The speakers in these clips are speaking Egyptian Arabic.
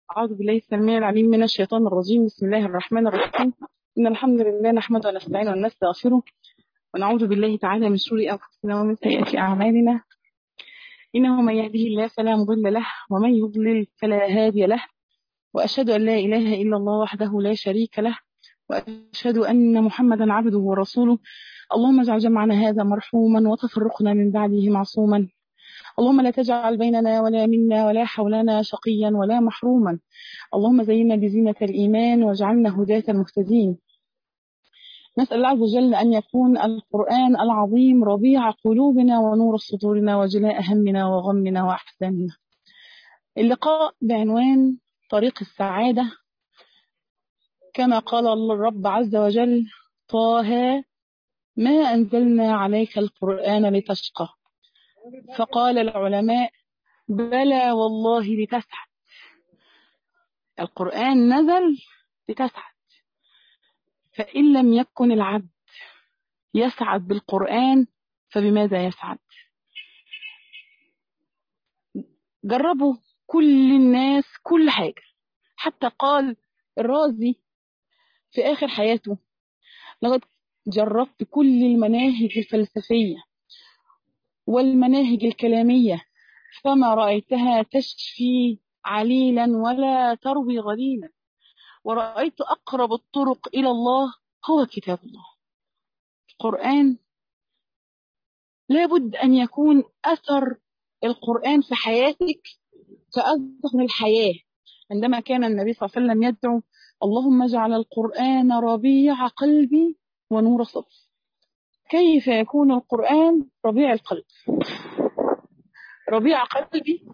أعوذ بالله السميع العليم من الشيطان الرجيم بسم الله الرحمن الرحيم إن الحمد لله نحمده ونستعينه ونستغفره ونعوذ بالله تعالى من شرور أنفسنا ومن سيئات أعمالنا إنه من يهده الله فلا مضل له ومن يضلل فلا هادي له وأشهد أن لا إله إلا الله وحده لا شريك له وأشهد أن محمدا عبده ورسوله اللهم اجعل جمعنا هذا مرحوما وتفرقنا من بعده معصوما اللهم لا تجعل بيننا ولا منا ولا حولنا شقيا ولا محروما اللهم زينا بزينة الإيمان واجعلنا هداة مهتدين نسأل الله عز وجل أن يكون القرآن العظيم ربيع قلوبنا ونور صدورنا وجلاء همنا وغمنا وأحزاننا اللقاء بعنوان طريق السعادة كما قال الرب عز وجل طه ما أنزلنا عليك القرآن لتشقى فقال العلماء بلى والله لتسعد القرآن نزل لتسعد فإن لم يكن العبد يسعد بالقرآن فبماذا يسعد جربوا كل الناس كل حاجة حتى قال الرازي في آخر حياته لقد جربت كل المناهج الفلسفية والمناهج الكلامية فما رأيتها تشفي عليلا ولا تروي غليلا ورأيت أقرب الطرق إلى الله هو كتاب الله القرآن لابد أن يكون أثر القرآن في حياتك كأثر الحياة عندما كان النبي صلى الله عليه وسلم يدعو اللهم اجعل القرآن ربيع قلبي ونور صدري كيف يكون القرآن ربيع القلب ربيع قلبي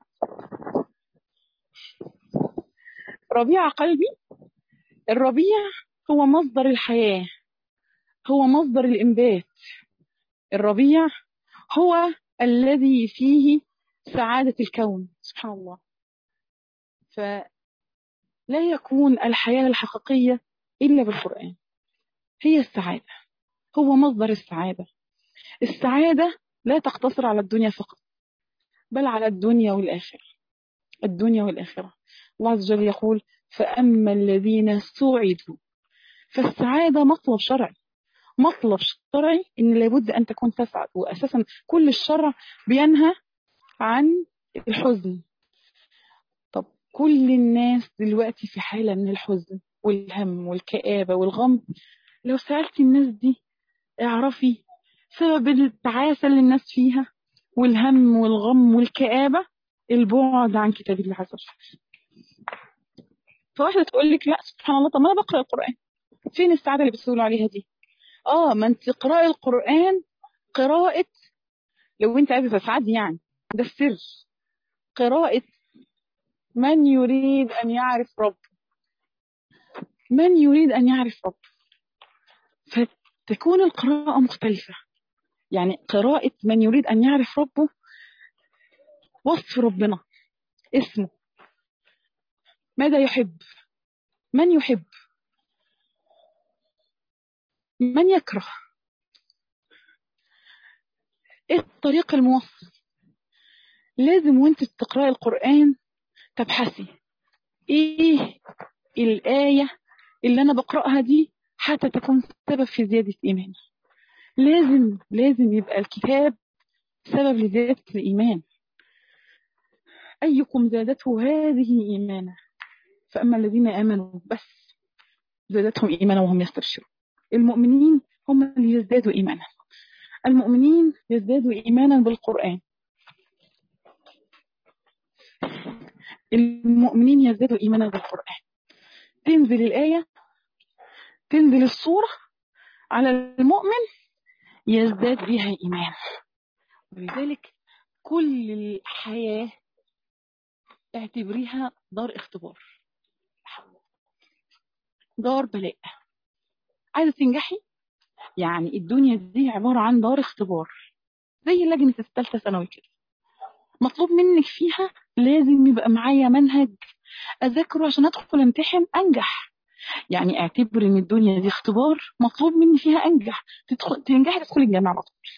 ربيع قلبي الربيع هو مصدر الحياة هو مصدر الإنبات الربيع هو الذي فيه سعادة الكون سبحان الله فلا يكون الحياة الحقيقية إلا بالقرآن هي السعادة هو مصدر السعادة السعادة لا تقتصر على الدنيا فقط بل على الدنيا والآخرة الدنيا والآخرة الله عز وجل يقول فأما الذين سعدوا فالسعادة مطلب شرعي مطلب شرعي إن لابد أن تكون تسعد وأساسا كل الشرع بينهى عن الحزن طب كل الناس دلوقتي في حالة من الحزن والهم والكآبة والغم لو سألت الناس دي اعرفي سبب التعاسة اللي الناس فيها والهم والغم والكآبة البعد عن كتاب الله عز وجل فواحدة تقول لك لا سبحان الله طب ما انا بقرا القرآن فين السعادة اللي بتقولوا عليها دي اه ما انت تقراي القرآن قراءة لو انت عايزة تسعدي يعني ده السر قراءة من يريد أن يعرف رب من يريد أن يعرف رب فتكون القراءة مختلفة يعني قراءة من يريد أن يعرف ربه وصف ربنا اسمه ماذا يحب من يحب من يكره ايه الطريق الموصل لازم وانت تقرأي القرآن تبحثي ايه الآية اللي انا بقرأها دي حتى تكون سبب في زيادة إيماني لازم لازم يبقى الكتاب سبب لزيادة الإيمان أيكم زادته هذه إيمانا فأما الذين آمنوا بس زادتهم إيمانا وهم يستبشرون المؤمنين هم اللي يزدادوا إيمانا المؤمنين يزدادوا إيمانا بالقرآن المؤمنين يزدادوا إيمانا بالقرآن تنزل الآية تنزل الصورة على المؤمن يزداد بها إيمان ولذلك كل الحياة اعتبريها دار اختبار دار بلاء عايزة تنجحي يعني الدنيا دي عبارة عن دار اختبار زي لجنة الثالثة ثانوي كده مطلوب منك فيها لازم يبقى معايا منهج أذاكره عشان أدخل امتحن أنجح يعني اعتبر ان الدنيا دي اختبار مطلوب مني فيها انجح تدخل تنجحي تدخلي الجامعه على طول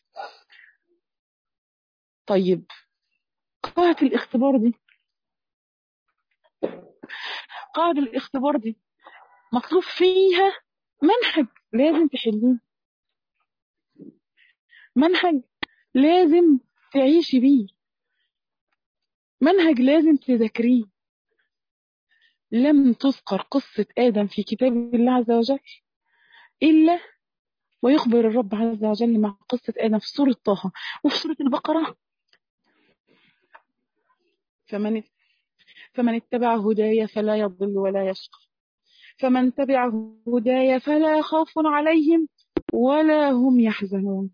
طيب قاعة الاختبار دي قاعدة الاختبار دي مطلوب فيها منهج لازم تحليه منهج لازم تعيشي بيه منهج لازم تذاكريه لم تذكر قصة آدم في كتاب الله عز وجل إلا ويخبر الرب عز وجل مع قصة آدم في سورة طه وفي سورة البقرة فمن فمن اتبع هداي فلا يضل ولا يشقى فمن تبع هداي فلا خوف عليهم ولا هم يحزنون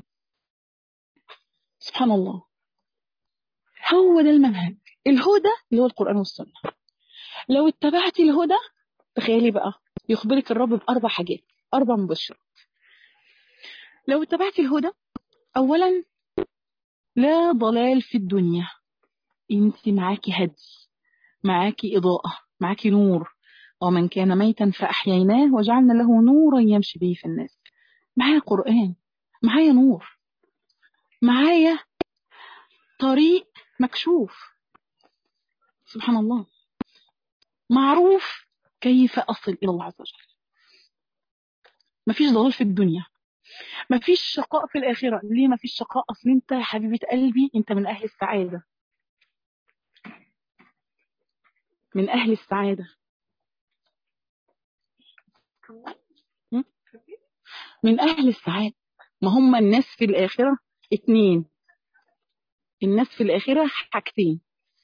سبحان الله هو ده المنهج الهدى اللي هو القرآن والسنة لو اتبعت الهدى تخيلي بقى يخبرك الرب بأربع حاجات أربع مبشرات لو اتبعت الهدى أولا لا ضلال في الدنيا انت معاكي هدي معاكي إضاءة معاكي نور ومن كان ميتا فأحييناه وجعلنا له نورا يمشي به في الناس معايا قرآن معايا نور معايا طريق مكشوف سبحان الله معروف كيف أصل إلى الله عز وجل مفيش ضلال في الدنيا مفيش شقاء في الآخرة ليه مفيش شقاء أصل أنت يا حبيبة قلبي أنت من أهل السعادة من أهل السعادة من أهل السعادة ما هم الناس في الآخرة اتنين الناس في الآخرة حاجتين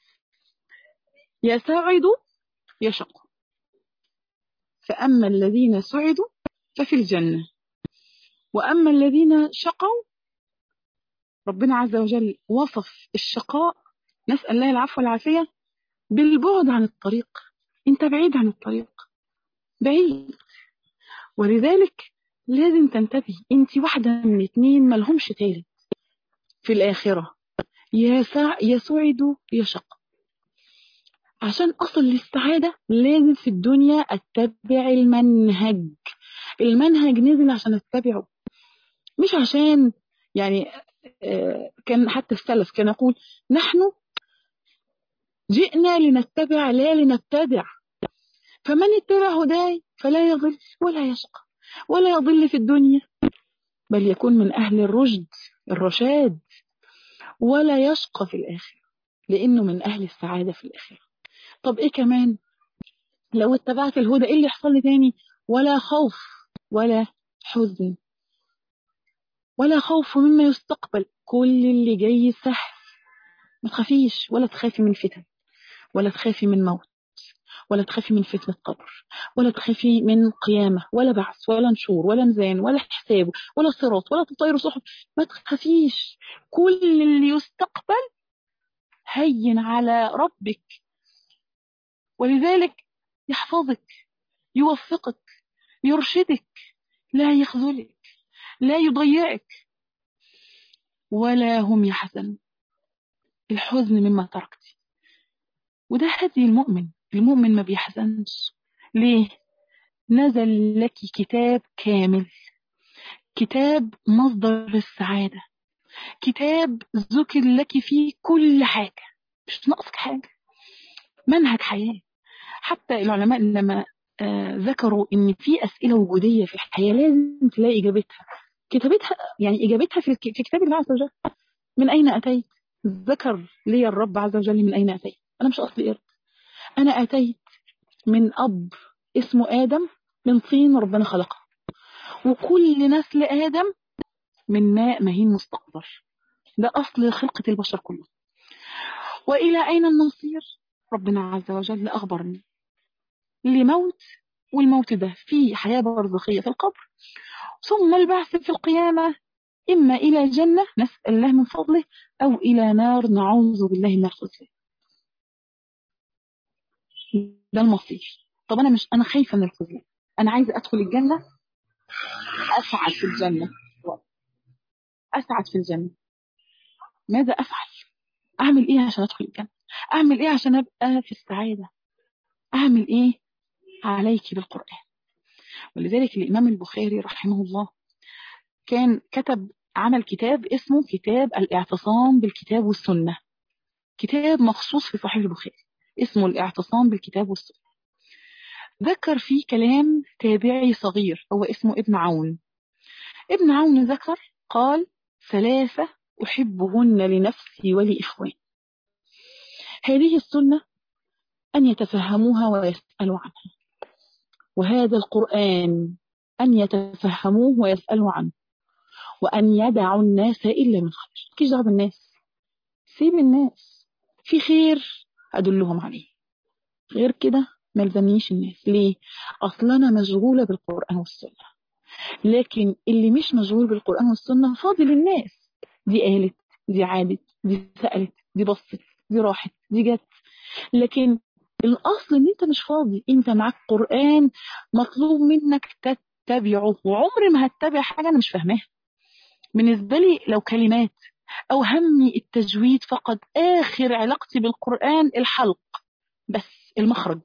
يا سعدوا يا شقوا فأما الذين سعدوا ففي الجنة وأما الذين شقوا ربنا عز وجل وصف الشقاء نسأل الله العفو والعافية بالبعد عن الطريق انت بعيد عن الطريق بعيد ولذلك لازم تنتبهي انت واحدة من اتنين ملهمش تالت في الآخرة يا سع يا سعد يا شق عشان أصل للسعادة لازم في الدنيا أتبع المنهج المنهج نزل عشان أتبعه مش عشان يعني كان حتى السلف كان يقول نحن جئنا لنتبع لا لنبتدع فمن اتبع هداي فلا يضل ولا يشقى ولا يضل في الدنيا بل يكون من أهل الرشد الرشاد ولا يشقى في الآخرة لأنه من أهل السعادة في الآخرة طب إيه كمان لو اتبعت الهدى إيه اللي يحصل لي تاني ولا خوف ولا حزن ولا خوف مما يستقبل كل اللي جاي سهل ما تخافيش ولا تخافي من فتن ولا تخافي من موت ولا تخافي من فتنة قبر ولا تخافي من قيامة ولا بعث ولا نشور ولا ميزان ولا حساب ولا صراط ولا تطير صحف ما تخافيش كل اللي يستقبل هين على ربك ولذلك يحفظك يوفقك يرشدك لا يخذلك لا يضيعك ولا هم يحزنون الحزن مما تركتي وده هدي المؤمن المؤمن ما بيحزنش ليه نزل لك كتاب كامل كتاب مصدر السعادة كتاب ذكر لك فيه كل حاجة مش ناقصك حاجة منهج حياة حتى العلماء لما آه ذكروا ان في اسئله وجوديه في الحياه لازم تلاقي اجابتها كتابتها يعني اجابتها في في كتاب الله عز وجل من اين اتيت ذكر لي الرب عز وجل من اين اتيت انا مش اصلي قرد انا اتيت من اب اسمه ادم من طين ربنا خلقه وكل نسل ادم من ماء مهين مستقذر ده اصل خلقه البشر كله والى اين المصير ربنا عز وجل اخبرني لموت والموت ده فيه حياة برزخية في القبر ثم البعث في القيامة إما إلى جنة نسأل الله من فضله أو إلى نار نعوذ بالله من الخزي ده المصير طب أنا مش أنا خايفة من الخزي أنا عايزة أدخل الجنة أسعد في الجنة أسعد في الجنة ماذا أفعل أعمل إيه عشان أدخل الجنة أعمل إيه عشان أبقى في السعادة أعمل إيه عليك بالقرآن ولذلك الإمام البخاري رحمه الله كان كتب عمل كتاب اسمه كتاب الاعتصام بالكتاب والسنة كتاب مخصوص في صحيح البخاري اسمه الاعتصام بالكتاب والسنة ذكر فيه كلام تابعي صغير هو اسمه ابن عون ابن عون ذكر قال ثلاثة أحبهن لنفسي ولإخواني هذه السنة أن يتفهموها ويسألوا عنها وهذا القرآن أن يتفهموه ويسألوا عنه وأن يدعوا الناس إلا من خير كيش دعوة بالناس سيب الناس في خير أدلهم عليه غير كده ما يلزمنيش الناس ليه أصلا أنا مشغولة بالقرآن والسنة لكن اللي مش مشغول بالقرآن والسنة فاضي للناس دي قالت دي عادت دي سألت دي بصت دي راحت دي جت لكن الأصل إن أنت مش فاضي أنت معاك قرآن مطلوب منك تتبعه وعمري ما هتبع حاجة أنا مش فاهماها بالنسبة لي لو كلمات أو همي التجويد فقط آخر علاقتي بالقرآن الحلق بس المخرج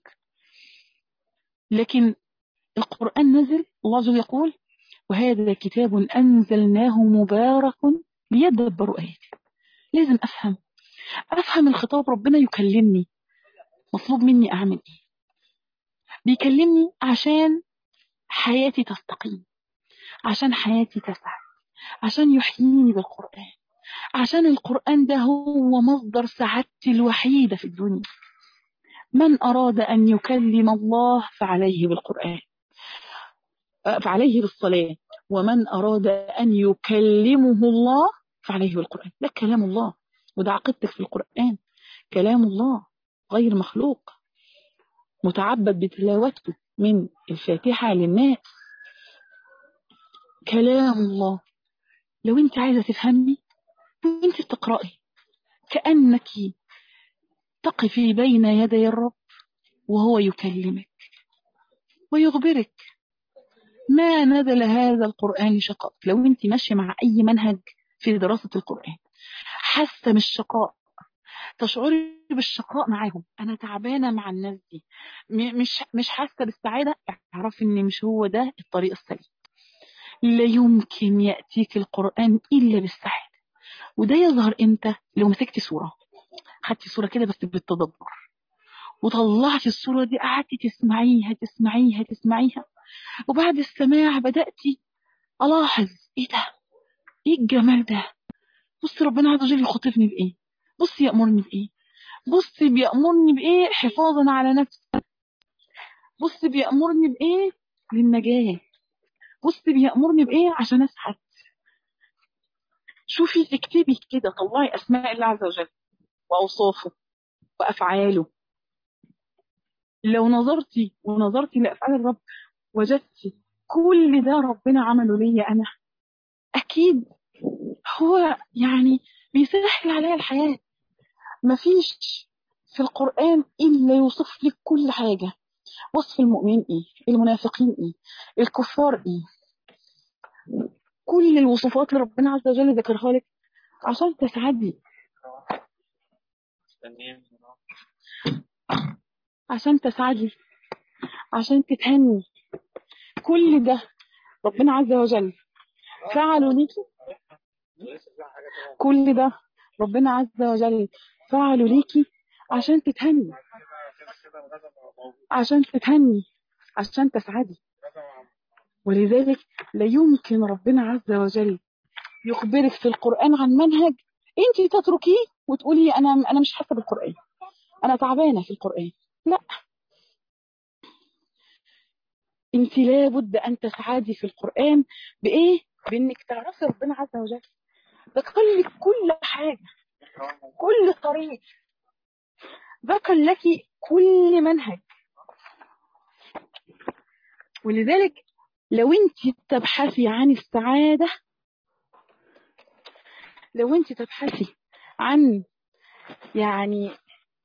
لكن القرآن نزل الله عز وجل يقول وهذا كتاب أنزلناه مبارك ليدبروا آياته لازم أفهم أفهم الخطاب ربنا يكلمني مطلوب مني أعمل إيه بيكلمني عشان حياتي تستقيم عشان حياتي تسعد عشان يحييني بالقرآن عشان القرآن ده هو مصدر سعادتي الوحيدة في الدنيا من أراد أن يكلم الله فعليه بالقرآن فعليه بالصلاة ومن أراد أن يكلمه الله فعليه بالقرآن ده كلام الله وده عقيدتك في القرآن كلام الله غير مخلوق متعبد بتلاوته من الفاتحة للناس كلام الله لو انت عايزة تفهمي وانت بتقرأي كأنك تقفي بين يدي الرب وهو يكلمك ويخبرك ما نزل هذا القرآن شقاء لو انت ماشية مع أي منهج في دراسة القرآن حاسة بالشقاء تشعري بالشقاء معاهم انا تعبانه مع الناس دي مش مش حاسه بالسعاده اعرفي ان مش هو ده الطريق السليم لا يمكن ياتيك القران الا بالسعاده وده يظهر امتى لو مسكتي صوره خدتي صوره كده بس بالتدبر وطلعتي الصوره دي قعدتي تسمعيها تسمعيها تسمعيها وبعد السماع بداتي الاحظ ايه ده ايه الجمال ده بص ربنا عز وجل يخاطبني بايه بص يأمرني بإيه بص بيأمرني بإيه حفاظا على نفسي بص بيأمرني بإيه للنجاة بص بيأمرني بإيه عشان أسعد شوفي اكتبي كده طلعي أسماء الله عز وجل وأوصافه وأفعاله لو نظرتي ونظرتي لأفعال الرب وجدتي كل ده ربنا عمله ليا أنا أكيد هو يعني بيسهل عليا الحياة مفيش في القرآن إلا يوصف لك كل حاجة وصف المؤمنين إيه المنافقين إيه الكفار إيه كل الوصفات اللي ربنا عز وجل ذكرها لك عشان تسعدي عشان تسعدي عشان تتهني كل ده ربنا عز وجل فعله ليكي كل ده ربنا عز وجل فعله ليكي عشان تتهني عشان تتهني عشان تسعدي ولذلك لا يمكن ربنا عز وجل يخبرك في القرآن عن منهج انت تتركيه وتقولي انا انا مش حاسه بالقرآن انا تعبانه في القرآن لا انت لابد ان تسعدي في القرآن بايه بانك تعرفي ربنا عز وجل ذكر لك كل حاجة كل طريق ذكر لك كل منهج ولذلك لو انت تبحثي عن السعادة لو انت تبحثي عن يعني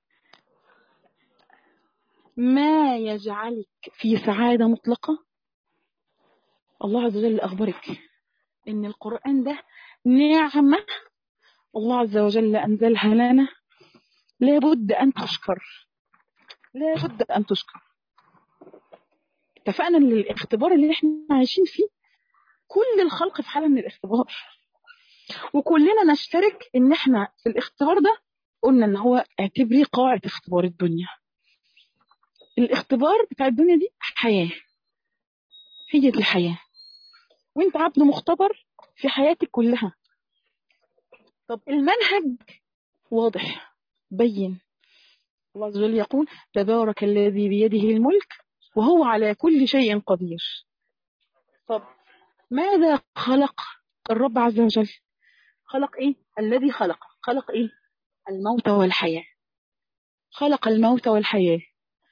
ما يجعلك في سعادة مطلقة الله عز وجل أخبرك إن القرآن ده نعمة الله عز وجل أنزلها لنا لابد أن تشكر لابد أن تشكر اتفقنا ان الاختبار اللي احنا عايشين فيه كل الخلق في حالة من الاختبار وكلنا نشترك ان احنا في الاختبار ده قلنا ان هو اعتبريه قاعدة اختبار الدنيا الاختبار بتاع الدنيا دي حياة هي دي الحياة وانت عبد مختبر في حياتك كلها طب المنهج واضح بين الله عز وجل يقول تبارك الذي بيده الملك وهو على كل شيء قدير طب ماذا خلق الرب عز وجل خلق ايه الذي خلق خلق ايه الموت والحياة خلق الموت والحياة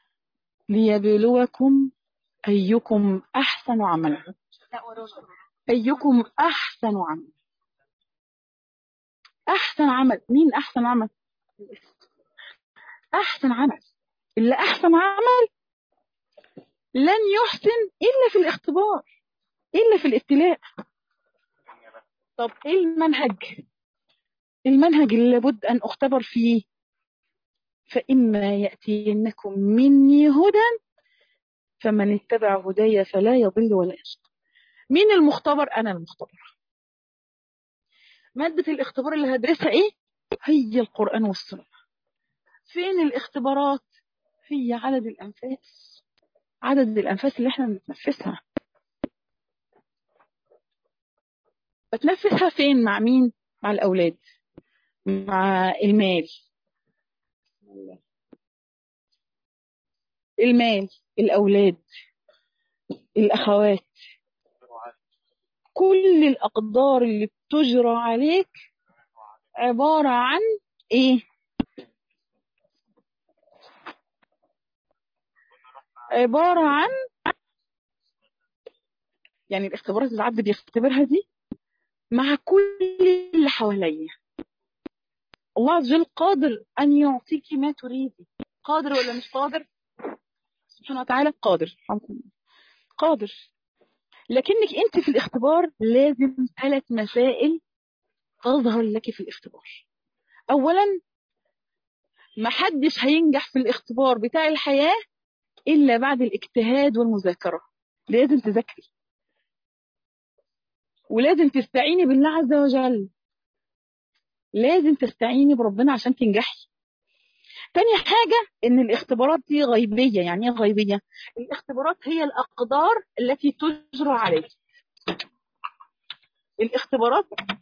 ليبلوكم أيكم أحسن عملا أيكم أحسن عمل أحسن عمل مين أحسن عمل أحسن عمل اللي أحسن عمل لن يحسن إلا في الاختبار إلا في الابتلاء طب إيه المنهج المنهج اللي لابد أن أختبر فيه فإما يأتينكم مني هدى فمن اتبع هدايا فلا يضل ولا يشقى مين المختبر أنا المختبر مادة الاختبار اللي هدرسها إيه هي القرآن والسنة فين الاختبارات هي عدد الأنفاس عدد الأنفاس اللي احنا بنتنفسها بتنفسها فين مع مين مع الأولاد مع المال المال الأولاد الأخوات كل الأقدار اللي بتجرى عليك عبارة عن إيه عبارة عن يعني الاختبارات اللي العبد بيختبرها دي مع كل اللي حواليه الله عز وجل قادر أن يعطيك ما تريدي قادر ولا مش قادر سبحانه وتعالى قادر قادر لكنك انت في الاختبار لازم ثلاث مسائل تظهر لك في الاختبار اولا ما حدش هينجح في الاختبار بتاع الحياة الا بعد الاجتهاد والمذاكرة لازم تذاكري ولازم تستعيني بالله عز وجل لازم تستعيني بربنا عشان تنجحي تاني حاجة إن الاختبارات دي غيبية يعني إيه غيبية؟ الاختبارات هي الأقدار التي تجرى عليك الاختبارات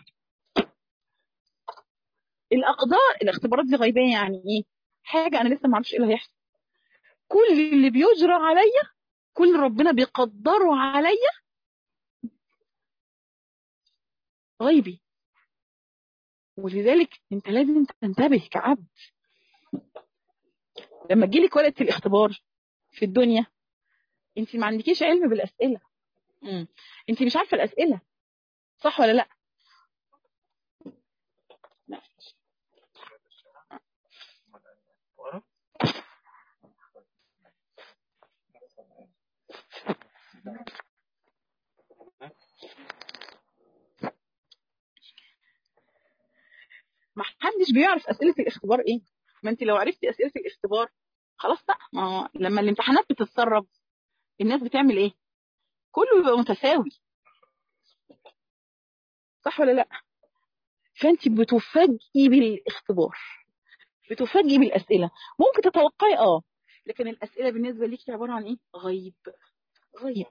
الأقدار الاختبارات دي غيبية يعني إيه؟ حاجة أنا لسه ما اعرفش إيه اللي هيحصل كل اللي بيجرى عليا كل ربنا بيقدره عليا غيبي ولذلك انت لازم تنتبه كعبد لما تجيلك ورقه الاختبار في الدنيا انت ما عندكيش علم بالاسئله مم. انت مش عارفه الاسئله صح ولا لا ما حدش بيعرف اسئله الاختبار ايه ما انت لو عرفتي اسئله الاختبار خلاص بقى ما لما الامتحانات بتتسرب الناس بتعمل ايه كله بيبقى متساوي صح ولا لا فانت بتفاجئي بالاختبار بتفاجئي بالاسئله ممكن تتوقعي اه لكن الاسئله بالنسبه ليكي عباره عن ايه غيب غيب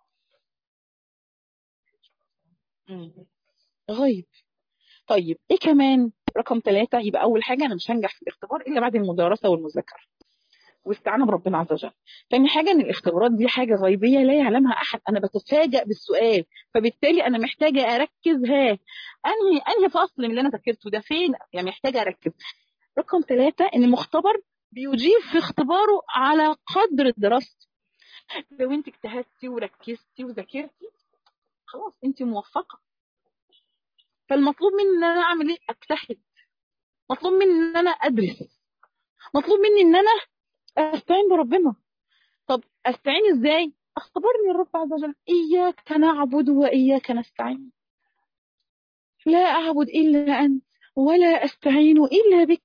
مم. غيب طيب ايه كمان رقم ثلاثة يبقى أول حاجة أنا مش هنجح في الاختبار إلا بعد المدارسة والمذاكرة واستعانة بربنا عز وجل تاني حاجة إن الاختبارات دي حاجة غيبية لا يعلمها أحد أنا بتفاجأ بالسؤال فبالتالي أنا محتاجة أركز ها أنهي أنهي فصل من اللي أنا ذاكرته ده فين يعني محتاجة أركز رقم ثلاثة إن المختبر بيجيب في اختباره على قدر دراسته لو أنت اجتهدتي وركزتي وذاكرتي خلاص أنت موفقة فالمطلوب مني ان انا اعمل ايه اجتهد مطلوب مني ان انا ادرس مطلوب مني ان انا استعين بربنا طب استعين ازاي اختبرني الرب عز وجل اياك نعبد واياك نستعين لا اعبد الا انت ولا استعين الا بك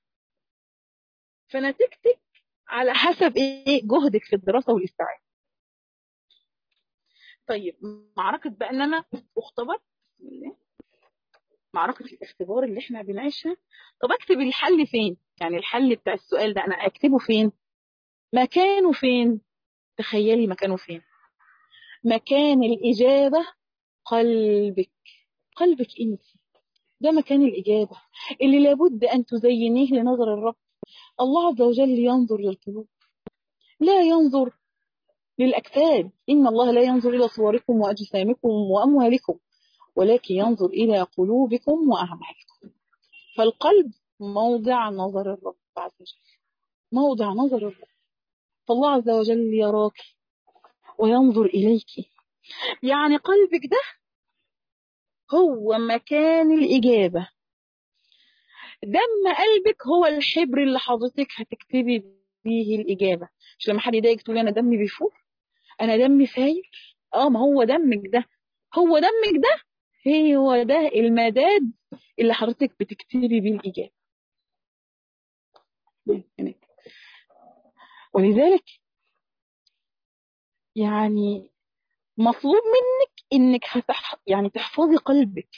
فنتيجتك على حسب ايه جهدك في الدراسه والاستعانه طيب معركه بقى ان انا اختبر بسم الله معركة الاختبار اللي احنا بنعيشها طب اكتب الحل فين يعني الحل بتاع السؤال ده انا اكتبه فين مكانه فين تخيلي مكانه فين مكان الإجابة قلبك قلبك أنت ده مكان الإجابة اللي لابد أن تزينيه لنظر الرب الله عز وجل ينظر للقلوب لا ينظر للأجساد إن الله لا ينظر إلى صوركم وأجسامكم وأموالكم ولكن ينظر إلى قلوبكم وأعمالكم فالقلب موضع نظر الرب عز وجل موضع نظر الرب فالله عز وجل يراك وينظر إليك يعني قلبك ده هو مكان الإجابة دم قلبك هو الحبر اللي حضرتك هتكتبي بيه الإجابة مش لما حد يضايقك تقولي أنا دمي بيفور أنا دمي فاير اه ما هو دمك ده هو دمك ده هو ده المداد اللي حضرتك بتكتبي بيه الإجابة ولذلك يعني مطلوب منك انك هتح... يعني تحفظي قلبك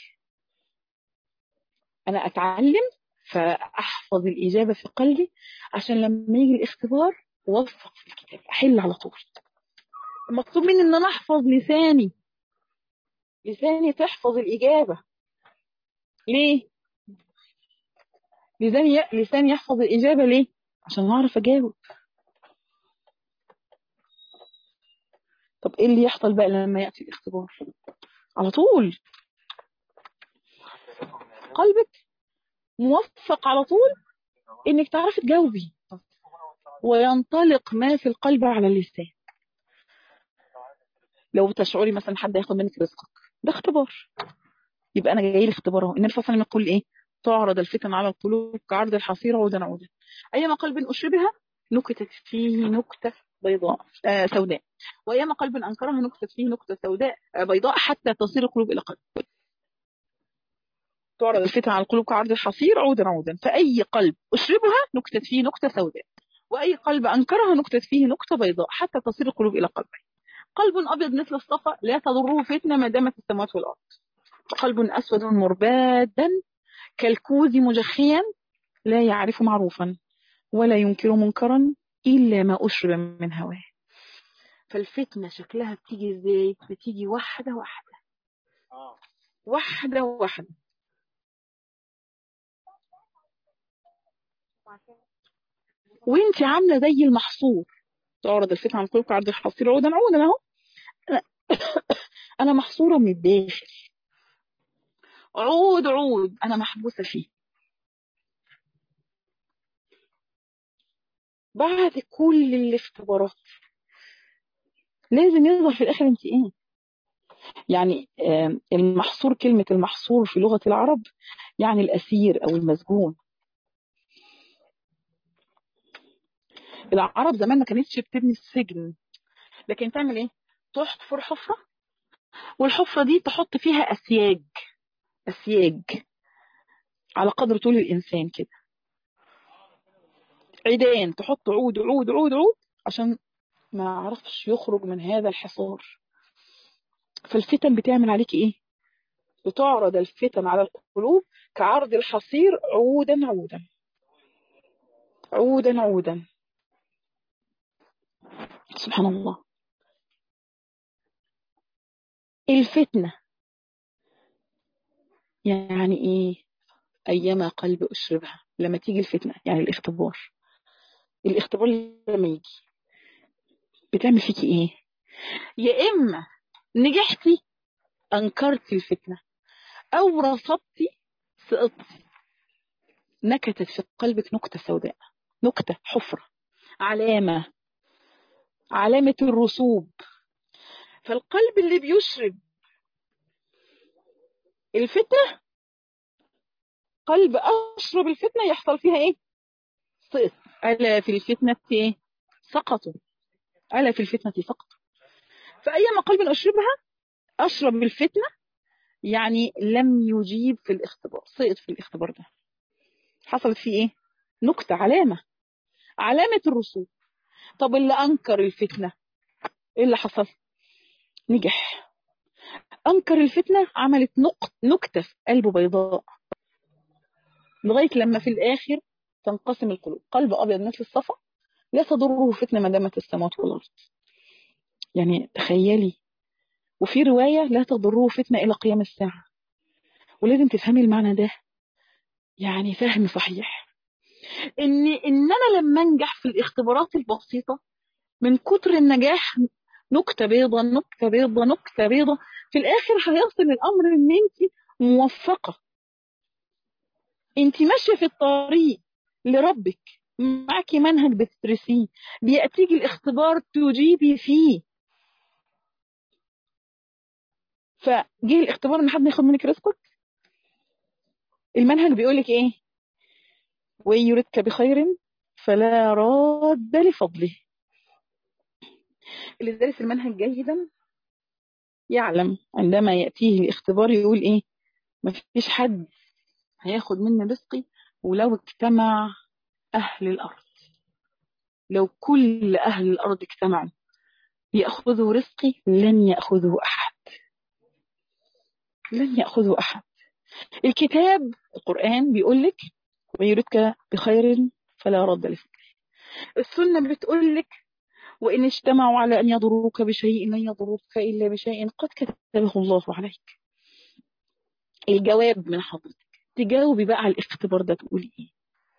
انا اتعلم فاحفظ الاجابه في قلبي عشان لما يجي الاختبار اوفق في الكتاب احل على طول مطلوب مني ان انا احفظ لساني لساني تحفظ الاجابه ليه لساني لساني يحفظ الاجابه ليه عشان اعرف اجاوب طب ايه اللي يحصل بقى لما ياتي الاختبار على طول قلبك موفق على طول انك تعرفي تجاوبي وينطلق ما في القلب على اللسان لو تشعري مثلا حد ياخد منك رزقك ده اختبار يبقى انا جاي لي اختبار اهو النبي صلى الله عليه وسلم يقول ايه تعرض الفتن على القلوب كعرض الحصير عودا عودا ايما قلب اشربها نكتت فيه نكته بيضاء آه سوداء وايما قلب انكرها نكتت فيه نكته سوداء آه بيضاء حتى تصير القلوب الى قلب تعرض الفتن على القلوب كعرض الحصير عودا عودا فاي قلب اشربها نكتت فيه نكته سوداء واي قلب انكرها نكتت فيه نكته بيضاء حتى تصير القلوب الى قلب قلب ابيض مثل الصفا لا تضره فتنه ما دامت السماوات والارض وقلب اسود مربادا كالكوز مجخيا لا يعرف معروفا ولا ينكر منكرا إلا ما أشرب من هواه فالفتنة شكلها بتيجي ازاي بتيجي واحدة واحدة واحدة واحدة وانت عاملة زي المحصور تعرض الفتنة عن القلوب كعرض الحصير عودا عودا اهو أنا, أنا محصورة من الداخل عود عود أنا محبوسة فيه بعد كل الاختبارات لازم يظهر في الاخر انت ايه يعني المحصور كلمة المحصور في لغة العرب يعني الأسير أو المسجون العرب زمان ما كانتش بتبني السجن لكن تعمل ايه تحفر حفرة والحفرة دي تحط فيها أسياج أسياج على قدر طول الإنسان كده عيدان تحط عود عود عود عود عشان ما عرفش يخرج من هذا الحصار فالفتن بتعمل عليك ايه بتعرض الفتن على القلوب كعرض الحصير عودا عودا عودا عودا سبحان الله الفتنة يعني ايه ايما قلب اشربها لما تيجي الفتنة يعني الاختبار الاختبار لما يجي بتعمل فيكي ايه يا اما نجحتي انكرتي الفتنه او رصدتي سقطتي نكتت في قلبك نكته سوداء نكته حفره علامه علامه الرسوب فالقلب اللي بيشرب الفتنه قلب اشرب الفتنه يحصل فيها ايه سقط الا في الفتنه ايه سقطوا ألا في الفتنة سقط فأيما قلب أشربها أشرب الفتنة يعني لم يجيب في الاختبار سقط في الاختبار ده حصلت فيه إيه نكتة علامة علامة الرسوب طب اللي أنكر الفتنة إيه اللي حصل نجح أنكر الفتنة عملت نقط نكتة في قلبه بيضاء لغاية لما في الآخر تنقسم القلوب قلب أبيض مثل الصفا لا تضره فتنة ما دامت السماوات والأرض يعني تخيلي وفي رواية لا تضره فتنة إلى قيام الساعة ولازم تفهمي المعنى ده يعني فهم صحيح إن إن أنا لما أنجح في الاختبارات البسيطة من كتر النجاح نكتة بيضة نكتة بيضة نكتة بيضة في الآخر هيصل الأمر إن أنت موفقة أنت ماشية في الطريق لربك معاكي منهج بتدرسيه بيأتيك الاختبار تجيبي فيه فجه الاختبار ان حد ياخد منك رزقك المنهج بيقولك ايه ويردك بخير فلا راد لفضله اللي دارس المنهج جيدا يعلم عندما يأتيه الاختبار يقول ايه مفيش حد هياخد مني رزقي ولو اجتمع أهل الأرض لو كل أهل الأرض اجتمعوا يأخذوا رزقي لن يأخذه أحد لن يأخذه أحد الكتاب القرآن بيقول لك ويردك بخير فلا رد لفضله السنة بتقول لك وإن اجتمعوا على أن يضروك بشيء لن يضروك إلا بشيء قد كتبه الله عليك الجواب من حضرتك تجاوبي بقى على الاختبار ده تقولي ايه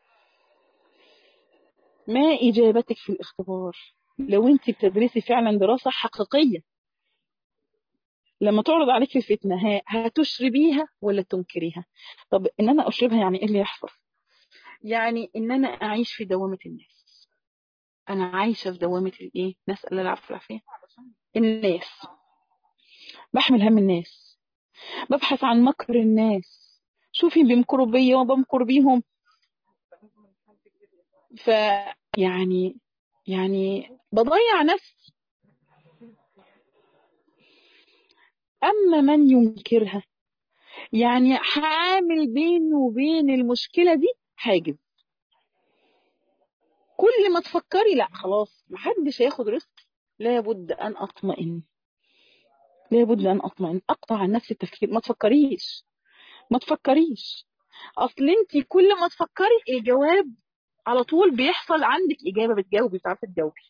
ما إجابتك في الاختبار لو انت بتدرسي فعلا دراسة حقيقية لما تعرض عليك الفتنة هتشربيها ولا تنكريها طب ان انا اشربها يعني ايه اللي يحصل يعني ان انا اعيش في دوامة الناس انا عايشة في دوامة الايه نسأل الله العفو والعافية الناس بحمل هم الناس ببحث عن مكر الناس شوفي بيمكروا بيا وبمكر بيهم فيعني يعني بضيع نفسي أما من ينكرها يعني حامل بينه وبين المشكلة دي حاجز كل ما تفكري لا خلاص محدش هياخد رزق لابد أن أطمئن لابد أن أطمئن أقطع عن نفسي التفكير ما تفكريش ما تفكريش أصل أنت كل ما تفكري الجواب على طول بيحصل عندك إجابة بتجاوبي بتعرفي تجاوبي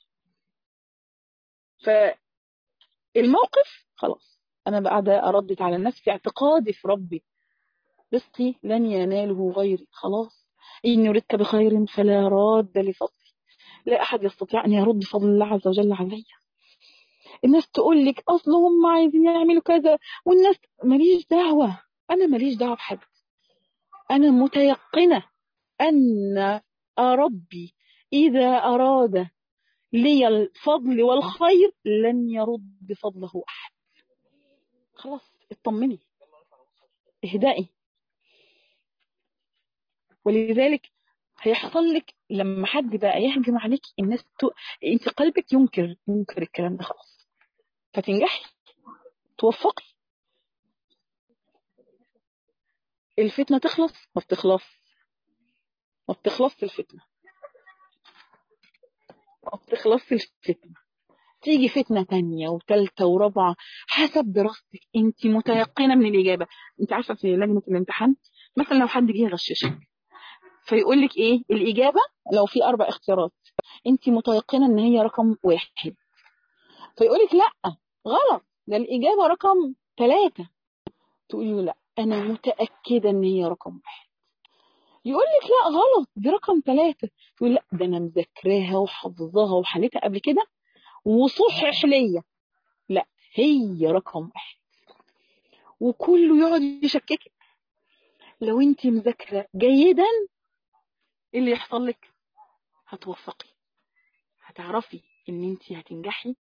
فالموقف خلاص أنا قاعدة أردد على نفسي اعتقادي في ربي رزقي لن يناله غيري خلاص إن يردك بخير فلا راد لفضلي لا أحد يستطيع أن يرد فضل الله عز وجل علي الناس تقول لك أصل هم عايزين يعملوا كذا والناس ماليش دعوة أنا ماليش دعوة بحد أنا متيقنة أن ربي إذا أراد لي الفضل والخير لن يرد فضله أحد خلاص اطمني اهدئي ولذلك هيحصل لك لما حد بقى يهجم عليك الناس ت... انت قلبك ينكر ينكر الكلام ده خلاص فتنجحي توفقي الفتنة تخلص ما بتخلص ما بتخلصش الفتنة ما بتخلصش الفتنة تيجي فتنة تانية وثالثة ورابعة حسب دراستك انت متيقنة من الإجابة انت عارفة في لجنة الامتحان مثلا لو حد جه يغششك فيقول لك ايه الإجابة لو في أربع اختيارات انت متيقنة ان هي رقم واحد فيقول لك لا غلط ده الإجابة رقم ثلاثة تقولي له لا أنا متأكدة ان هي رقم واحد يقول لك لا غلط دي رقم ثلاثة تقول لا ده أنا مذاكراها وحافظاها وحليتها قبل كده وصحح ليا لا هي رقم واحد وكله يقعد يشككك لو انت مذاكرة جيدا ايه اللي يحصل لك هتوفقي هتعرفي ان انت هتنجحي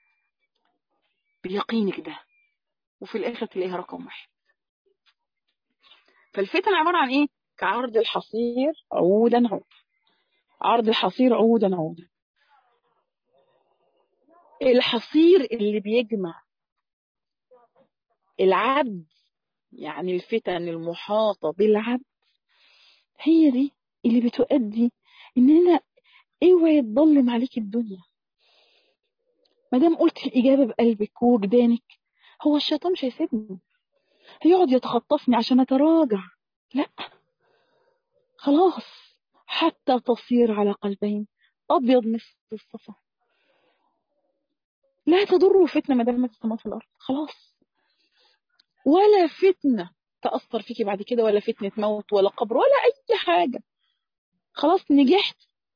بيقينك ده وفي الاخر تلاقيها رقم واحد فالفتن عبارة عن ايه كعرض الحصير عودا عودا عرض الحصير عودا عودا الحصير اللي بيجمع العبد يعني الفتن المحاطة بالعبد هي دي اللي بتؤدي اننا اوعي تضلم عليك الدنيا ما دام قلت الاجابه بقلبك ووجدانك هو الشيطان مش هيسيبني هيقعد يتخطفني عشان اتراجع لا خلاص حتى تصير على قلبين ابيض مثل الصفا لا تضره فتنة ما دامت السماوات في الأرض خلاص ولا فتنة تأثر فيكي بعد كده ولا فتنة موت ولا قبر ولا أي حاجة خلاص نجحت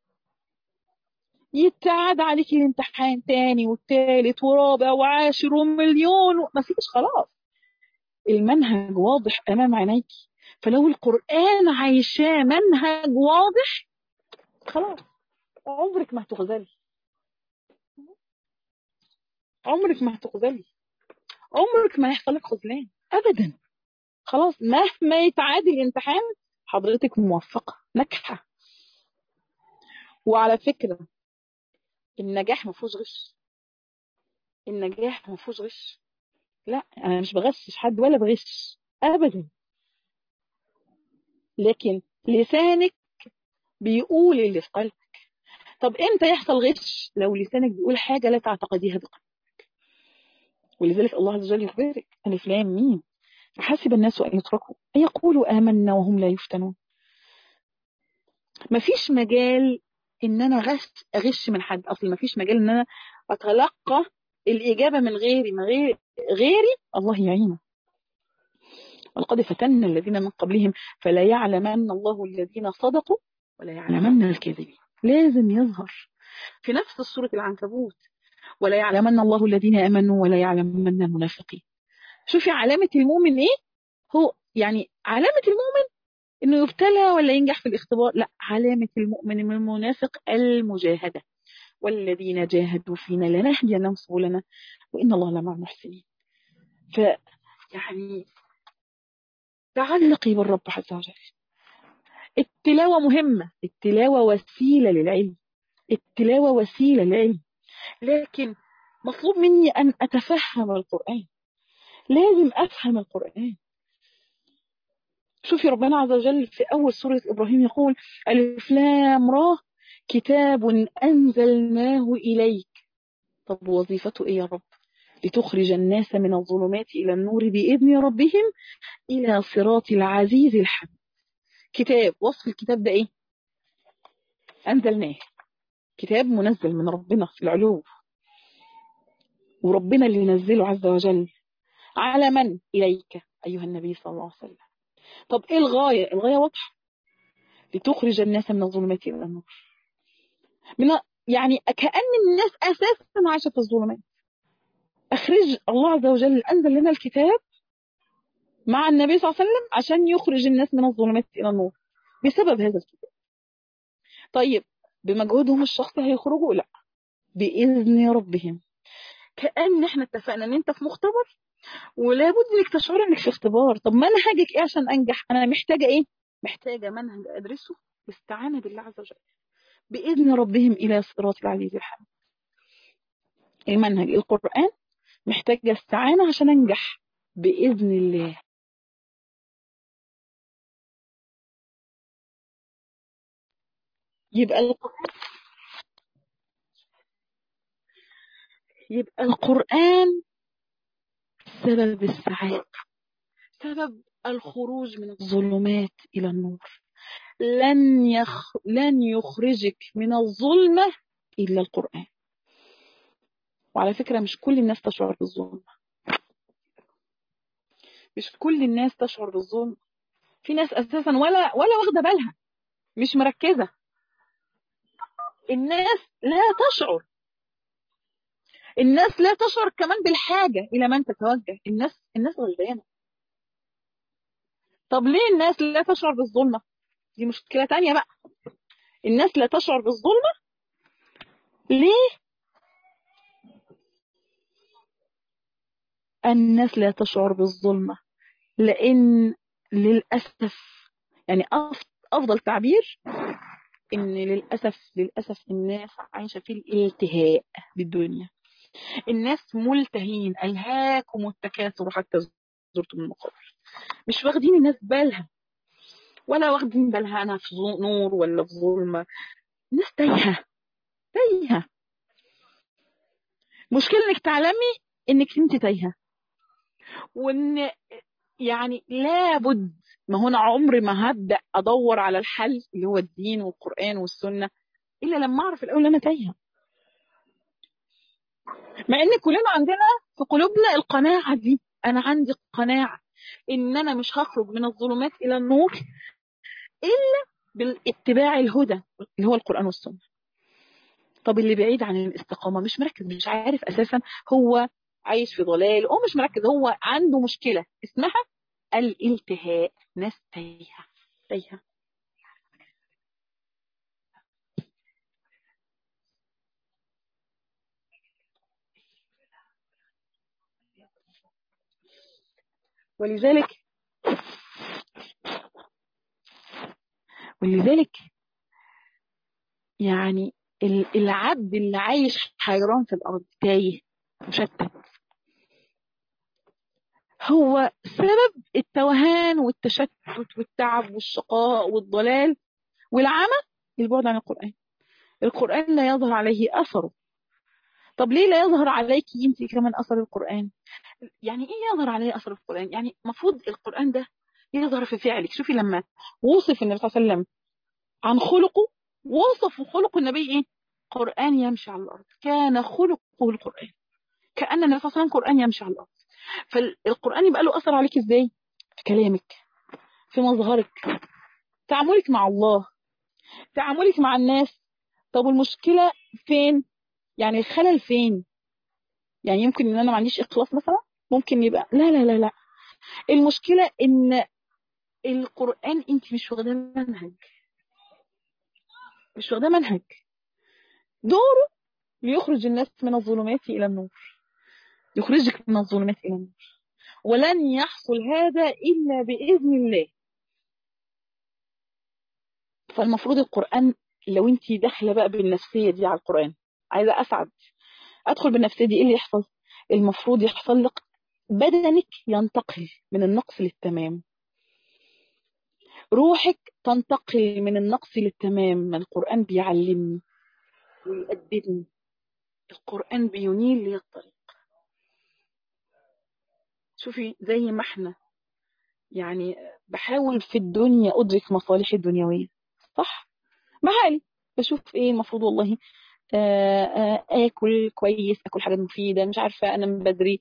يتعاد عليك الامتحان تاني والتالت ورابع وعاشر ومليون ما فيش خلاص المنهج واضح أمام عينيك فلو القرآن عايشاه منهج واضح خلاص عمرك ما هتخذلي عمرك ما هتخذلي عمرك ما هيحصل لك خذلان ابدا خلاص مهما يتعادل الامتحان حضرتك موفقه ناجحه وعلى فكره النجاح ما فيهوش غش النجاح ما فيهوش غش لا انا مش بغشش حد ولا بغش ابدا لكن لسانك بيقول اللي في قلبك طب امتى يحصل غش لو لسانك بيقول حاجه لا تعتقديها بقلبك ولذلك الله عز وجل يخبرك الف لام ميم فحسب الناس ان يتركوا ان يقولوا امنا وهم لا يفتنون مفيش مجال ان انا غش اغش من حد اصل مفيش مجال ان انا اتلقى الاجابه من غيري من غير غيري الله يعينه ولقد فتنا الذين من قبلهم فلا يعلمن الله الذين صدقوا ولا يعلمن الكاذبين لازم يظهر في نفس سورة العنكبوت ولا يعلمن الله الذين امنوا ولا يعلمن المنافقين شوفي علامة المؤمن ايه هو يعني علامة المؤمن انه يبتلى ولا ينجح في الاختبار لا علامة المؤمن من المنافق المجاهدة والذين جاهدوا فينا لنهدينهم سبلنا وان الله لمع المحسنين ف يعني تعلقي بالرب عز وجل التلاوة مهمة التلاوة وسيلة للعلم التلاوة وسيلة للعلم لكن مطلوب مني أن أتفهم القرآن لازم أفهم القرآن شوفي ربنا عز وجل في أول سورة إبراهيم يقول ألف لام را كتاب أنزلناه إليك طب وظيفته إيه يا رب لتخرج الناس من الظلمات إلى النور بإذن ربهم إلى صراط العزيز الحميد كتاب وصف الكتاب ده إيه أنزلناه كتاب منزل من ربنا في العلو وربنا اللي نزله عز وجل على من إليك أيها النبي صلى الله عليه وسلم طب إيه الغاية الغاية واضحة لتخرج الناس من الظلمات إلى النور من يعني كأن الناس أساسا عايشة في الظلمات أخرج الله عز وجل أنزل لنا الكتاب مع النبي صلى الله عليه وسلم عشان يخرج الناس من الظلمات إلى النور بسبب هذا الكتاب طيب بمجهودهم الشخصي هيخرجوا لا بإذن ربهم كأن احنا اتفقنا ان انت في مختبر ولابد انك تشعر انك في اختبار طب منهجك ايه عشان انجح انا محتاجه ايه محتاجه منهج ادرسه باستعانه بالله عز وجل باذن ربهم الى صراط العزيز الحميد المنهج القران محتاجه استعانه عشان انجح باذن الله يبقى القرآن يبقى القرآن سبب السعادة سبب الخروج من الظلمات إلى النور لن يخ... لن يخرجك من الظلمة إلا القرآن وعلى فكرة مش كل الناس تشعر بالظلمة مش كل الناس تشعر بالظلم في ناس أساسا ولا ولا واخدة بالها مش مركزة الناس لا تشعر الناس لا تشعر كمان بالحاجة إلى من تتوجه الناس الناس غلبانة طب ليه الناس لا تشعر بالظلمة دي مشكلة تانية بقى الناس لا تشعر بالظلمة ليه الناس لا تشعر بالظلمة لأن للأسف يعني أفضل تعبير ان للاسف للاسف الناس عايشه في الالتهاء بالدنيا الناس ملتهين الهاكم التكاثر حتى زرتم المقابر مش واخدين الناس بالها ولا واخدين بالها انا في نور ولا في ظلمه الناس تايهه تايهه مشكلة انك تعلمي انك انت تايهه وان يعني لابد ما هو انا عمري ما هبدا ادور على الحل اللي هو الدين والقران والسنه الا لما اعرف الاول انا تايهه مع ان كلنا عندنا في قلوبنا القناعة دي انا عندي قناعة ان انا مش هخرج من الظلمات الى النور الا بالاتباع الهدى اللي هو القرآن والسنة طب اللي بعيد عن الاستقامة مش مركز مش عارف اساسا هو عايش في ضلال هو مش مركز هو عنده مشكلة اسمها الالتهاء ناس تايهة تايهة ولذلك ولذلك يعني العبد اللي عايش حيران في الأرض تايه مشتت هو سبب التوهان والتشتت والتعب والشقاء والضلال والعمى البعد عن القرآن القرآن لا يظهر عليه أثره طب ليه لا يظهر عليك انت كمان أثر القرآن يعني ايه يظهر عليه أثر القرآن يعني المفروض القرآن ده يظهر في فعلك شوفي لما وصف النبي صلى الله عليه وسلم عن خلقه وصف خلق النبي ايه قرآن يمشي على الأرض كان خلقه القرآن كأن النبي صلى الله عليه وسلم قرآن يمشي على الأرض فالقرآن يبقى له أثر عليك ازاي في كلامك في مظهرك تعاملك مع الله تعاملك مع الناس طب المشكلة فين يعني الخلل فين يعني يمكن ان انا ما عنديش اخلاص مثلا ممكن يبقى لا لا لا لا المشكلة ان القرآن انت مش واخداه منهج مش واخداه منهج دوره ليخرج الناس من الظلمات إلى النور يخرجك من الظلمات إلى النور ولن يحصل هذا إلا بإذن الله فالمفروض القرآن لو انت داخله بقى بالنفسية دي على القرآن عايزة أسعد أدخل بالنفسية دي إيه اللي يحصل المفروض يحصل لك بدنك ينتقل من النقص للتمام روحك تنتقل من النقص للتمام ما القرآن بيعلمني ويأدبني القرآن بينيل لي الطريق شوفي زي ما احنا يعني بحاول في الدنيا أدرك مصالحي الدنيوية صح؟ بحالي بشوف ايه المفروض والله آآ آآ اكل كويس اكل حاجات مفيدة مش عارفة انام بدري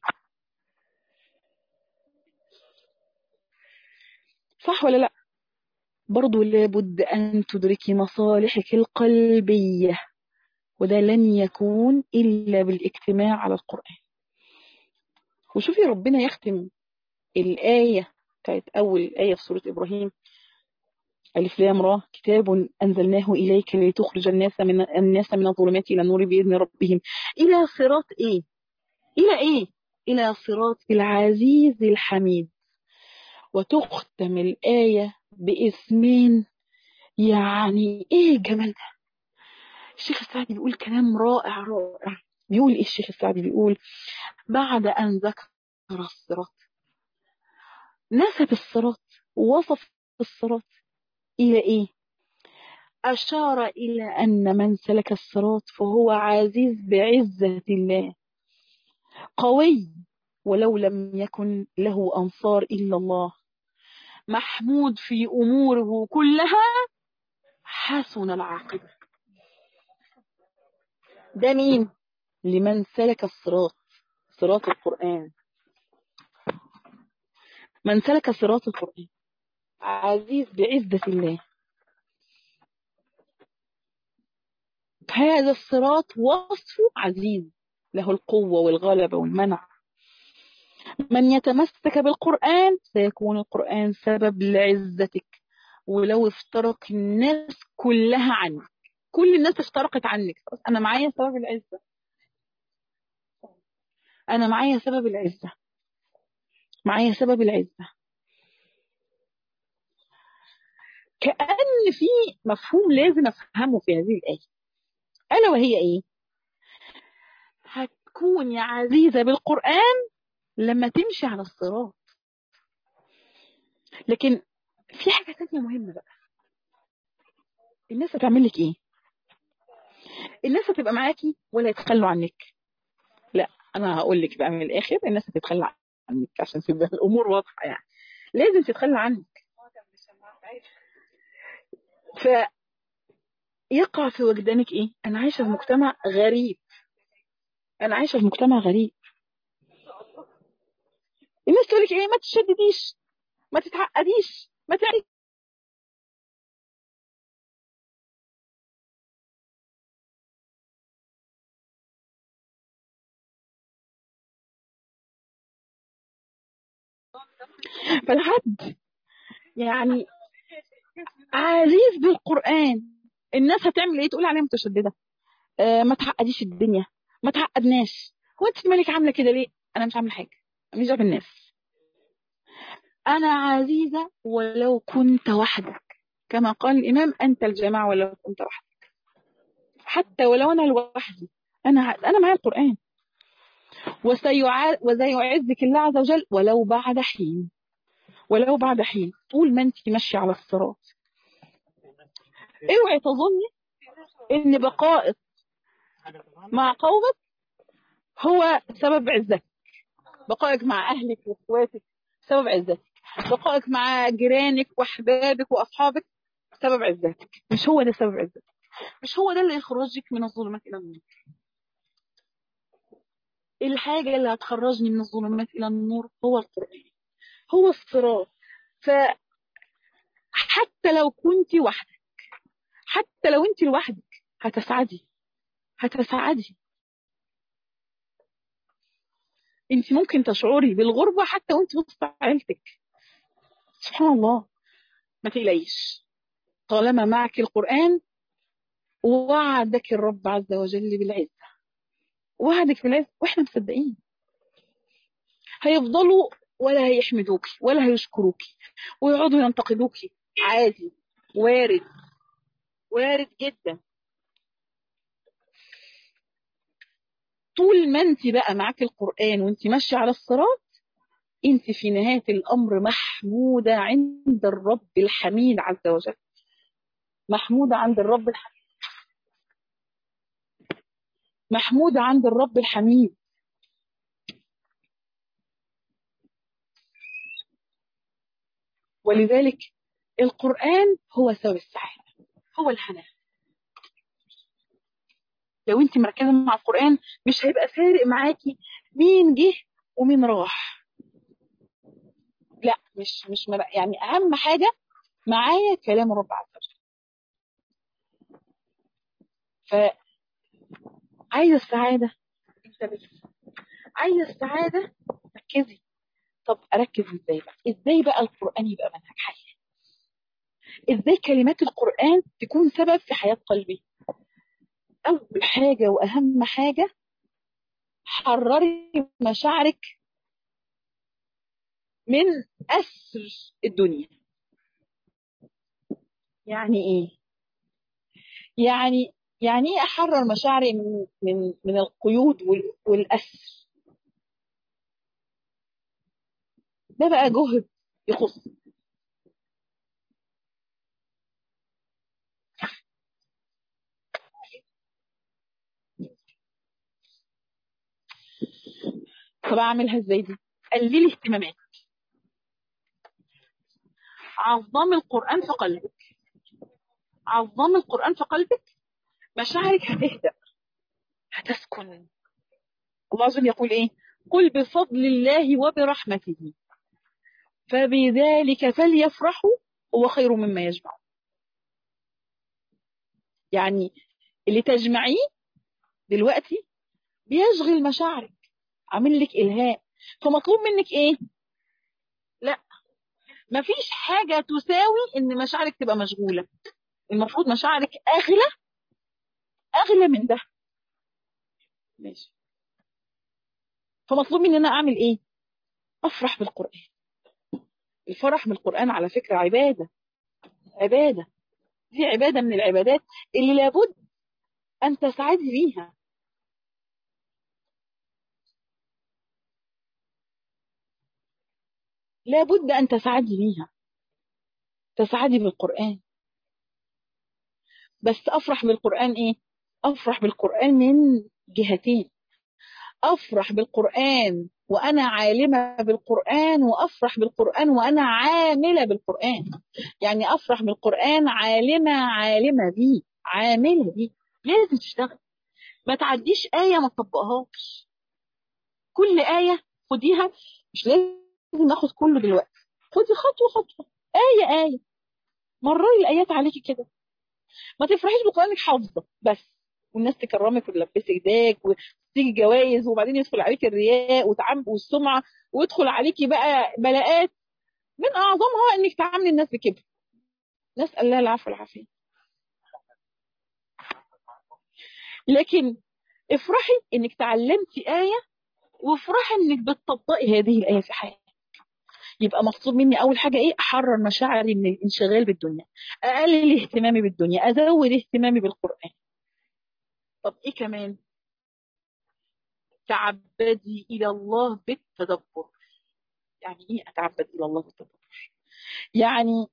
صح ولا لا برضو لابد أن تدركي مصالحك القلبية وده لن يكون إلا بالاجتماع على القرآن وشوفي ربنا يختم الآية بتاعت أول آية في سورة إبراهيم ألف لام را كتاب أنزلناه إليك لتخرج الناس من الناس من الظلمات إلى النور بإذن ربهم إلى صراط إيه؟ إلى إيه؟ إلى صراط العزيز الحميد وتختم الآية باسمين يعني إيه الجمال ده؟ الشيخ السعدي بيقول كلام رائع رائع بيقول إيه الشيخ السعدي بيقول بعد أن ذكر الصراط نسب الصراط ووصف الصراط إلى إيه؟ أشار إلى أن من سلك الصراط فهو عزيز بعزة الله قوي ولو لم يكن له أنصار إلا الله محمود في أموره كلها حسن العاقبة ده مين؟ لمن سلك الصراط صراط القرآن من سلك صراط القرآن عزيز بعزة الله هذا الصراط وصفه عزيز له القوة والغلبة والمنع من يتمسك بالقرآن سيكون القرآن سبب لعزتك ولو افترق الناس كلها عنك كل الناس افترقت عنك أنا معايا سبب العزة أنا معايا سبب العزة معايا سبب العزة كأن في مفهوم لازم أفهمه في هذه الآية ألا وهي إيه هتكون يا عزيزة بالقرآن لما تمشي على الصراط لكن في حاجة تانية مهمة بقى الناس هتعمل لك ايه الناس هتبقى معاكي ولا يتخلوا عنك لا انا هقول لك بقى من الاخر الناس هتتخلى عنك عشان تبقى الامور واضحه يعني لازم تتخلى عنك ف يقع في وجدانك ايه انا عايشه في مجتمع غريب انا عايشه في مجتمع غريب الناس تقول لك ايه ما تشدديش ما تتعقديش ما تعملي فالحد يعني عزيز بالقرآن الناس هتعمل ايه تقول عليها متشددة آه ما تعقديش الدنيا ما تعقدناش هو انت مالك عاملة كده ليه انا مش عاملة حاجة مش جاب الناس انا عزيزة ولو كنت وحدك كما قال الامام انت الجماعة ولو كنت وحدك حتى ولو انا لوحدي انا انا معايا القرآن وسيعز وسيعزك الله عز وجل ولو بعد حين ولو بعد حين طول ما انت ماشيه على الصراط اوعي تظني ان بقائك مع قومك هو سبب عزتك بقائك مع اهلك واخواتك سبب عزتك بقائك مع جيرانك واحبابك واصحابك سبب عزتك مش هو ده سبب عزتك مش هو ده اللي يخرجك من الظلمات الى النور الحاجة اللي هتخرجني من الظلمات إلى النور هو القرآن هو الصراط فحتى لو كنت وحدك حتى لو انت لوحدك هتسعدي هتسعدي انت ممكن تشعري بالغربة حتى وانت وسط عيلتك سبحان الله ما تقلقيش طالما معك القرآن وعدك الرب عز وجل بالعزة وعدك بالعزة واحنا مصدقين هيفضلوا ولا هيحمدوك ولا هيشكروك ويقعدوا ينتقدوك عادي وارد وارد جدا طول ما انت بقى معاك القرآن وانت ماشية على الصراط انت في نهاية الأمر محمودة عند الرب الحميد عز وجل محمودة عند الرب الحميد محمودة عند الرب الحميد ولذلك القرآن هو سبب السعادة هو الحنان لو انت مركزة مع القرآن مش هيبقى فارق معاكي مين جه ومين راح لا مش مش مر... يعني أهم حاجة معايا كلام الرب عز وجل فعايزة السعادة انتبهي عايزة السعادة ركزي طب اركز ازاي بقى ازاي بقى القران يبقى منهج حياه ازاي كلمات القران تكون سبب في حياه قلبي اول حاجه واهم حاجه حرري مشاعرك من اسر الدنيا يعني ايه يعني يعني ايه احرر مشاعري من من من القيود والاسر ده بقى جهد يخص طب اعملها ازاي دي قللي اهتماماتك عظم القرآن في قلبك عظم القرآن في قلبك مشاعرك هتهدأ هتسكن الله عز وجل يقول ايه قل بفضل الله وبرحمته فبذلك فليفرحوا هو خير مما يجمعون يعني اللي تجمعيه دلوقتي بيشغل مشاعرك عامل لك إلهاء فمطلوب منك ايه لا مفيش حاجة تساوي ان مشاعرك تبقى مشغولة المفروض مشاعرك اغلى اغلى من ده ماشي فمطلوب مني ان انا اعمل ايه افرح بالقرآن الفرح بالقرآن على فكرة عبادة عبادة دي عبادة من العبادات اللي لابد أن تسعدي بيها لابد أن تسعدي بيها تسعدي بالقرآن بس أفرح بالقرآن إيه؟ أفرح بالقرآن من جهتين أفرح بالقرآن وأنا عالمة بالقرآن وأفرح بالقرآن وأنا عاملة بالقرآن يعني أفرح بالقرآن عالمة عالمة بيه عاملة بيه لازم تشتغل ما تعديش آية ما تطبقهاش كل آية خديها مش لازم ناخد كله دلوقتي خدي خطوة خطوة آية آية مرري الآيات عليكي كده ما تفرحيش بقرآنك حافظة بس والناس تكرمك وتلبسك داك وتيجي جوائز وبعدين يدخل عليك الرياء وتعم والسمعة ويدخل عليكي بقى بلاءات من أعظمها إنك تعاملي الناس بكبر نسأل الله العفو والعافية لكن افرحي إنك تعلمتي آية وافرحي إنك بتطبقي هذه الآية في حياتك يبقى مطلوب مني اول حاجه ايه احرر مشاعري من الانشغال بالدنيا اقلل اهتمامي بالدنيا ازود اهتمامي بالقران طب ايه كمان تعبدي الى الله بالتدبر يعني ايه اتعبد الى الله بالتدبر يعني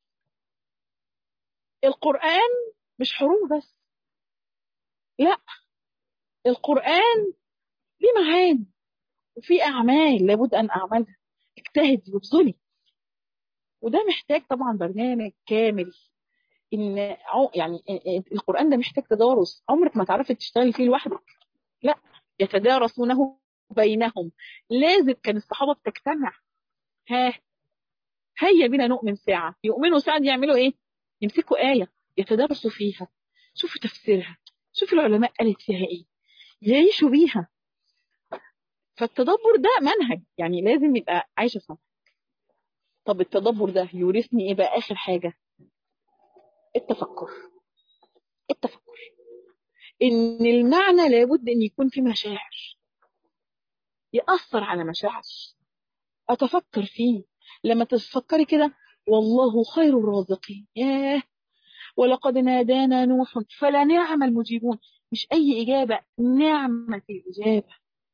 القران مش حروف بس لا القران ليه معاني وفي اعمال لابد ان اعملها اجتهدي وابذلي وده محتاج طبعا برنامج كامل ان يعني القران ده محتاج تدارس عمرك ما تعرفي تشتغلي فيه لوحدك لا يتدارسونه بينهم لازم كان الصحابه بتجتمع ها هيا بنا نؤمن ساعه يؤمنوا ساعه يعملوا ايه يمسكوا ايه يتدارسوا فيها شوفوا تفسيرها شوفوا العلماء قالت فيها ايه يعيشوا بيها فالتدبر ده منهج يعني لازم يبقى عايشه صح طب التدبر ده يورثني ايه بقى اخر حاجه التفكر التفكر ان المعنى لابد ان يكون في مشاعر ياثر على مشاعري اتفكر فيه لما تفكري كده والله خير الرازقين ياه ولقد نادانا نوح فلا نعم المجيبون مش اي اجابه نعمه الاجابه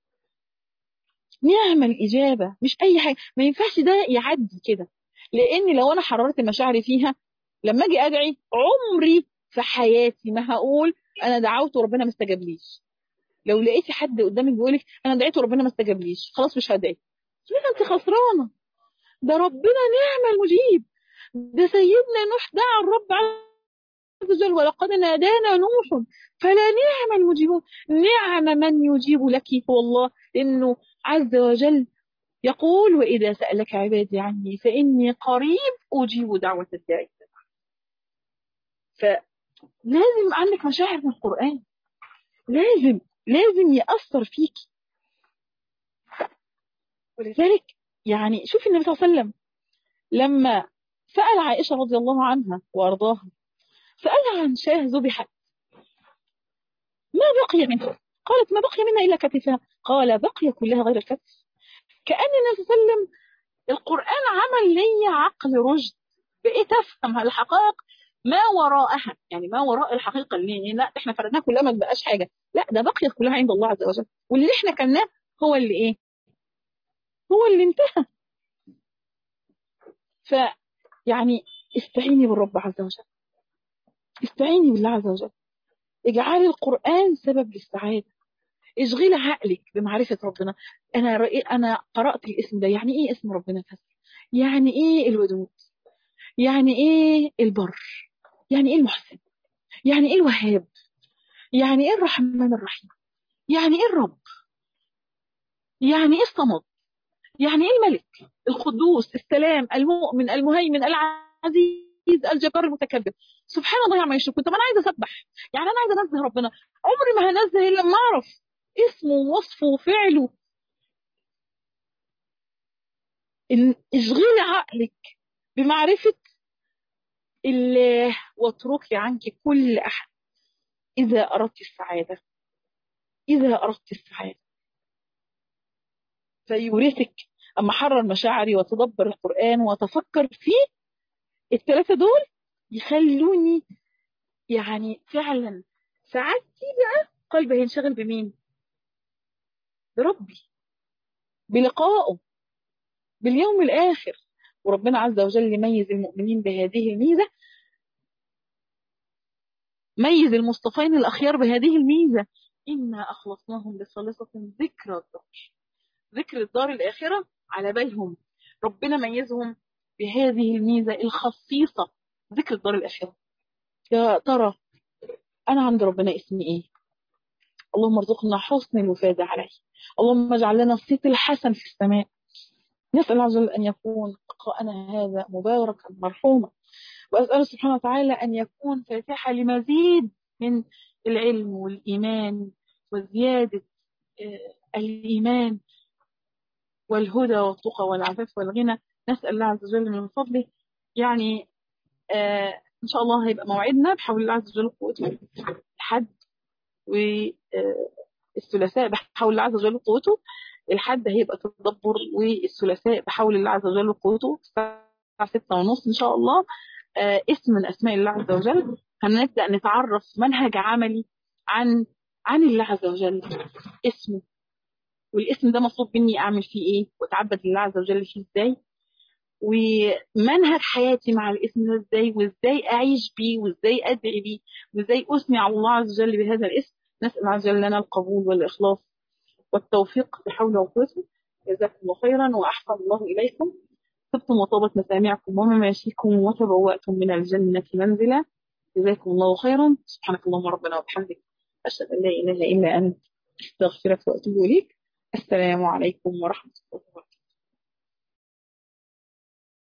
نعم الإجابة مش أي حاجة ما ينفعش ده يعدي كده لأن لو أنا حررت مشاعري فيها لما أجي أدعي عمري في حياتي ما هقول أنا دعوت وربنا ما استجابليش لو لقيتي حد قدامك بيقولك أنا دعيت وربنا ما استجابليش خلاص مش هدعي كده أنت خسرانة ده ربنا نعم المجيب ده سيدنا نوح دعا الرب عز وجل ولقد نادانا نوح فلا نعم المجيبون نعم من يجيب لك هو الله إنه عز وجل يقول وإذا سألك عبادي عني فإني قريب أجيب دعوة الداعي فلازم عندك مشاعر من القرآن لازم لازم يأثر فيك ولذلك يعني شوف النبي صلى الله عليه وسلم لما سأل عائشة رضي الله عنها وأرضاها سألها عن شاه ذبحت ما بقي منها قالت ما بقي منها إلا كتفها قال بقي كلها غير الكتف كأن النبي صلى الله عليه وسلم القرآن عمل لي عقل رشد بقيت أفهم الحقائق ما وراءها يعني ما وراء الحقيقة اللي لا احنا فردناها كلها ما تبقاش حاجة لا ده بقيت كلها عند الله عز وجل واللي احنا كناه هو اللي ايه هو اللي انتهى ف يعني استعيني بالرب عز وجل استعيني بالله عز وجل اجعلي القرآن سبب للسعادة اشغلي عقلك بمعرفة ربنا أنا رأي أنا قرأت الاسم ده يعني إيه اسم ربنا كذا يعني إيه الودود يعني إيه البر يعني إيه المحسن يعني إيه الوهاب يعني إيه الرحمن الرحيم يعني إيه الرب يعني إيه الصمد يعني إيه الملك القدوس السلام المؤمن المهيمن العزيز الجبار المتكبر سبحان الله عما يشركون طب انا عايزه اسبح يعني انا عايزه انزه ربنا عمري ما هنزه الا لما اعرف اسمه ووصفه وفعله اشغلي عقلك بمعرفة الله واتركي عنك كل أحد إذا أردت السعادة إذا أردت السعادة فيورثك أما حرر مشاعري وتدبر القرآن وتفكر فيه الثلاثة دول يخلوني يعني فعلا سعادتي بقى قلبي هينشغل بمين؟ بربي بلقائه باليوم الآخر وربنا عز وجل يميز المؤمنين بهذه الميزة ميز المصطفين الأخيار بهذه الميزة إنا أخلصناهم بخالصة ذكر الدار ذكر الدار الآخرة على بالهم ربنا ميزهم بهذه الميزة الخصيصة ذكر الدار الآخرة يا ترى أنا عند ربنا اسمي إيه اللهم ارزقنا حسن الوفادة عليه اللهم اجعل لنا الصيت الحسن في السماء نسأل الله عز وجل أن يكون لقاءنا هذا مباركا مرحوما وأسأله سبحانه وتعالى أن يكون فاتحة لمزيد من العلم والإيمان وزيادة الإيمان والهدى والتقى والعفاف والغنى نسأل الله عز وجل من فضله يعني آه إن شاء الله هيبقى موعدنا بحول الله عز وجل قوته الحد والثلاثاء بحول الله عز وجل قوته الحد هيبقى تدبر والثلاثاء بحول الله عز وجل قوته الساعة ستة ونص إن شاء الله آه اسم من أسماء الله عز وجل هنبدأ نتعرف منهج عملي عن عن الله عز وجل اسمه والاسم ده مطلوب مني اعمل فيه ايه واتعبد لله عز وجل فيه ازاي ومنهج حياتي مع الاسم ده ازاي وازاي اعيش بيه وازاي ادعي بيه وازاي اثني على الله عز وجل بهذا الاسم نسال الله عز وجل لنا القبول والاخلاص والتوفيق بحوله وقوته جزاكم الله خيرا واحسن الله اليكم طبتم وطابت مسامعكم ومماشيكم وتبوأتم من الجنة منزلا جزاكم الله خيرا سبحانك اللهم ربنا وبحمدك أشهد أن لا إله إلا أنت أستغفرك وأتوب إليك السلام عليكم ورحمة الله وبركاته